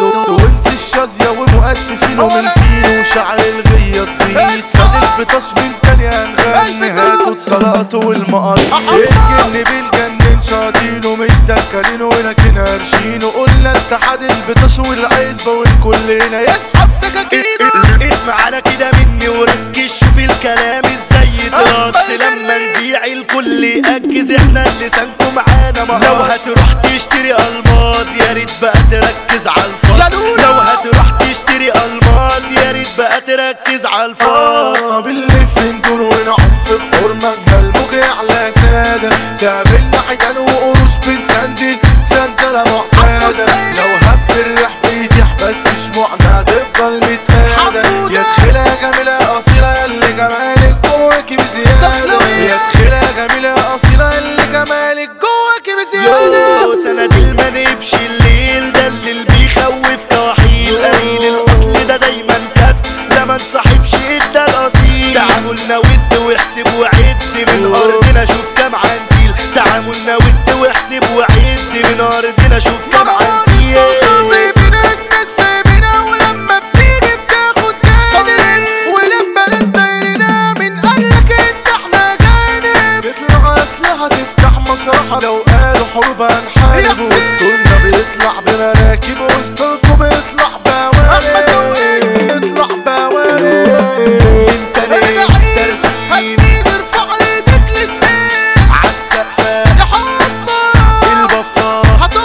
توينس الشاذية ومؤسسين ومن فين وشعر الغية تزيد خد البطاش من تاني هنغني هاتوا الطلقات والمقاط الجن بالجنن شاطين ومش دكالين ولكن هرشين وقلنا اتحاد البطاش والعزبة والكلنا يسحب سكاكينه اسمع على كده مني وركز شوف الكلام ازاي يترص لما نذيع الكل يأجز احنا لسانكم معانا مهار لو هتروح تشتري الماس يا ريت بقى تركز على الفاظ لو هتروح تشتري الماس يا ريت بقى تركز على الفاظ آه بنلف ندور ونعوم في الحور مجنى الموج على سادة تقابلنا حيتان وقروش بنسندل سندلة معتادة لو هب الريح بيتيح بس شموعنا تفضل متقادة يا تخيلة جميلة أصيلة اللي جمالك جواكي بزيادة يا تخيلة جميلة أصيلة اللي جمالك جواكي بزيادة يو سند ما نمشي الليل ده اللي بيخوف كواحيل قليل الاصل ده دايما كاس لا ما نصاحبش ادى الاصيل تعاملنا ود واحسب وعد من ارضنا شوف كام عنتيل تعاملنا ود واحسب وعد من ارضنا شوف كام عنتيل سايبينا الناس سايبينا ولما بتيجي بتاخد جانب ولما نتبينا من قالك انت احنا جانب بيطلع اسلحة تفتح مصرحة لو قالوا حروب هنحارب وسطنا بيطلع بمراكب وسطكم بيطلع بوارب بيطلع بوارب انت ليه ترسيم ارفع ايدك الاتنين عالسقفة يا البفار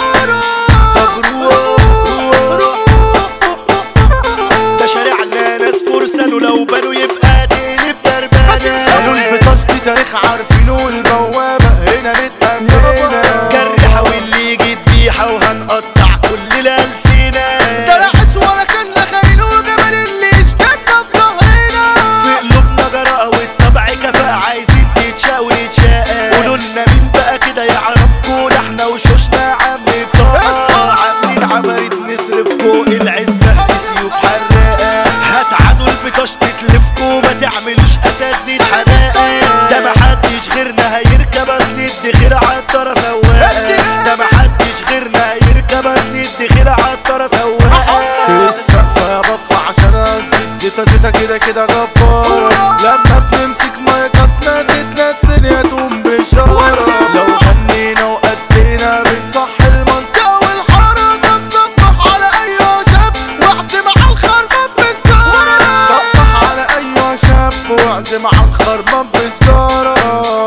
ده شارعنا ناس فرسان ولو بنوا يبقى تقلب قالوا دربانة البطاش دي تاريخ عارفينه البوابة هنا متأمنة جرحة واللي يجي ذبيحة وهنقطع كل الألسنة طلعش ولا كان خاين وجمال اللي اشتدنا في ظهرنا في قلوبنا جراءة والطبع كفاءة عايزين تتشاء ونتشاء قولوا لنا مين بقى كده يعرفكوا ده احنا وشوشنا عم الطاقة عاملين عمارة نصرف فوق العزبة بسيوف حراقة هتعادوا البطاش تتلفكوا ما تعملوش اساتذة حماقة ده محدش غيرنا هيركب اصل الدخيل عالطرة سواقة ده محدش غيرنا هيركب اصل الدخيل عالطرة سواقة السقفة يا بفا عشان هتزيد زيتا زيتا كده كده جبارة لما بنمسك مايكاتنا زيتنا الدنيا تقوم بشارة لو غنينا وأدينا بنصح المنطقة والحارة ده مصبح على أي شاب واعزم على الخربان بسكارة صبح على أي شاب واعزم على الخربان بسكارة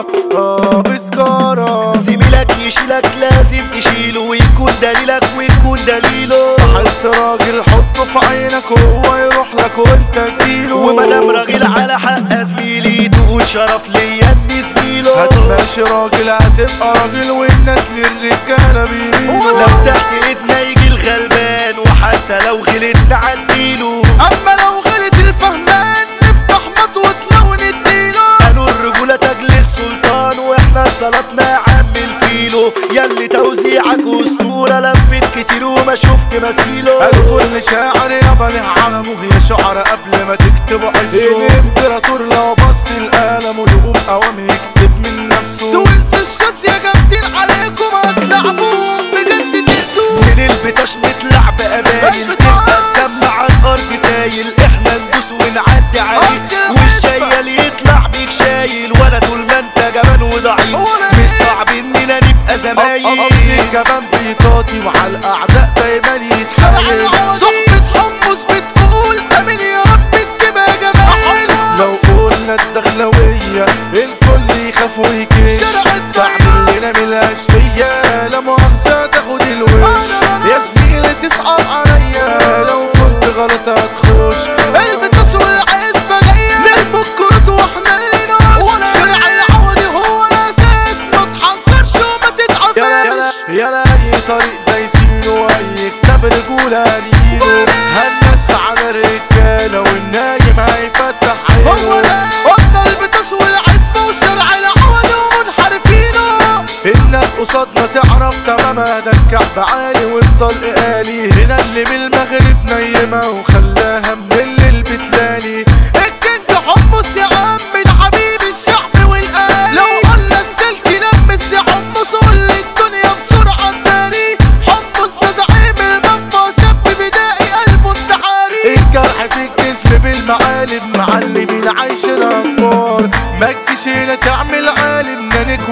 آه بسكارة زميلك يشيلك لازم تشيله ويكون دليلك ويكون دليله صحيت راجل حطه في عينك وهو يروح لك وانت تجيله ومدام راجل على حق زميلي تقول شرف ليا اني زميله هتماشي راجل هتبقى راجل والناس للرجالة بيميلوا لو تحت ايدنا يجي الغلبان وحتى لو غلطنا عنيله اما لو غلط الفهمان نفتح مطوتنا ونديله قالوا الرجولة تاج للسلطان واحنا صلاتنا يا عم الفيلو ياللي توزيعك اسطورة لفت كتير وما شفت مثيله قالوا كل شاعر يابا له علمه هي شعر قبل ما تكتبوا عزه الامبراطور لو بص القلم ويقوم قوام يكتب من نفسه توينس الشاس يا جامدين عليكم هتلعبوهم بجد تقسوه من البطاش نطلع بأمايل تبقى الدم على الأرض سايل احنا ندوس ونعدي عليه والشايل اللي يطلع بيك شايل ولا طول ما انت جبان وضعيف مش صعب اننا نبقى زمايل اصلي كمان بيطاطي وعلى الاعداء دايما يتشايل صحبة حمص بتقول امين يا رب تجيبها جمال لو قلنا الدخلوية الكل يخاف ويكش تعمل لنا من الاشقية لا مؤاخذة تاخد الوش يا زميلي تصعب عليا لو كنت غلط هتخش البطاس والعزبة جاية نلبك كروت واحنا اللي نوش شارع العودي هو الاساس ما تحنكرش وما تتعفرش يلا اي طريق دايسينه واي كتاب رجولة لينه هنس على الرجالة والنايم هيفتح عينه قلنا البطاس والعزبة وشارع العودي ومنحرفينه الناس قصادنا تعرف تمامها ده الكعب عالي والطلق آلي هنا اللي من المغرب نيمة وخلاها من الليل بتلاني الكينج حمص يا عم ده حبيب الشعب والآلي لو قلنا السلك لمس يا حمص قول الدنيا بسرعة تاني حمص ده زعيم المنفى شاب بدائي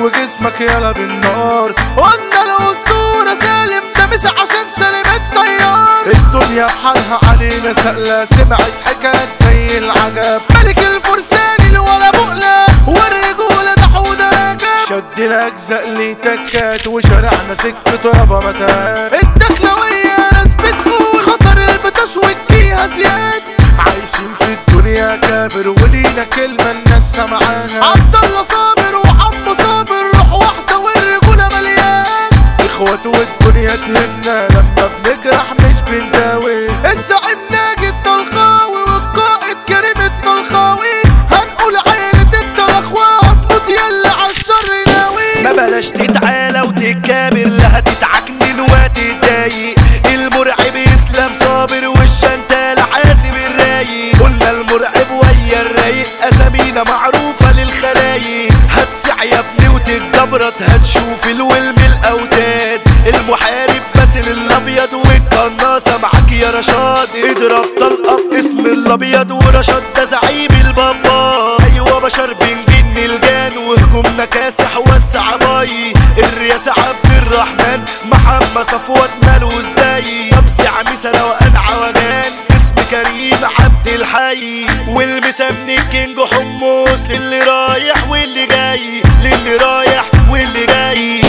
وجسمك يلا بالنار قلنا الاسطورة سالم ده مش عشان سالم الطيار الدنيا بحالها علينا سألة سمعت حكايات زي العجب ملك الفرسان الولا بقلة والرجولة ده حودة رجب شدنا اجزاء ليه تكات وشارعنا سكة ربا متات الدخلوية ناس بتقول خطر البطش والجيها زياد عايشين في الدنيا كابر ولينا كلمة الناس سمعانا عبد الله صابر وحمو صابر روح واحدة والرجولة مليان اخوات والدنيا تهمنا لما بنجرح مش بنداوي الزعيم ناجي الطلخاوي والقائد كريم الطلخاوي هنقول عيلة التلخوة هتموت يلا عالشر ناوي ما بلاش تتعالى وتتكابر لا هتتعكنن وتتضايق المرعب اسلام صابر والشنتال حاسب الرايق قلنا المرعب ويا الرايق اسامينا معروفة للخلايق هتسع يا ابني وتتجبرت هتشوف الولم الاوتاد المحارب باسل الابيض والقناصة معاك يا رشاد اضرب طلقة باسم الابيض ورشاد ده زعيم البابا ايوه بشر بنجن الجان وهجومنا كاسح وسع باي الرياسة عبد الرحمن محمد صفوت ماله ازاي طب عميسة روقان عوجان اسم كريم عبد الحي والمسمي كينج حمص للي رايح واللي جاي للي رايح واللي جاي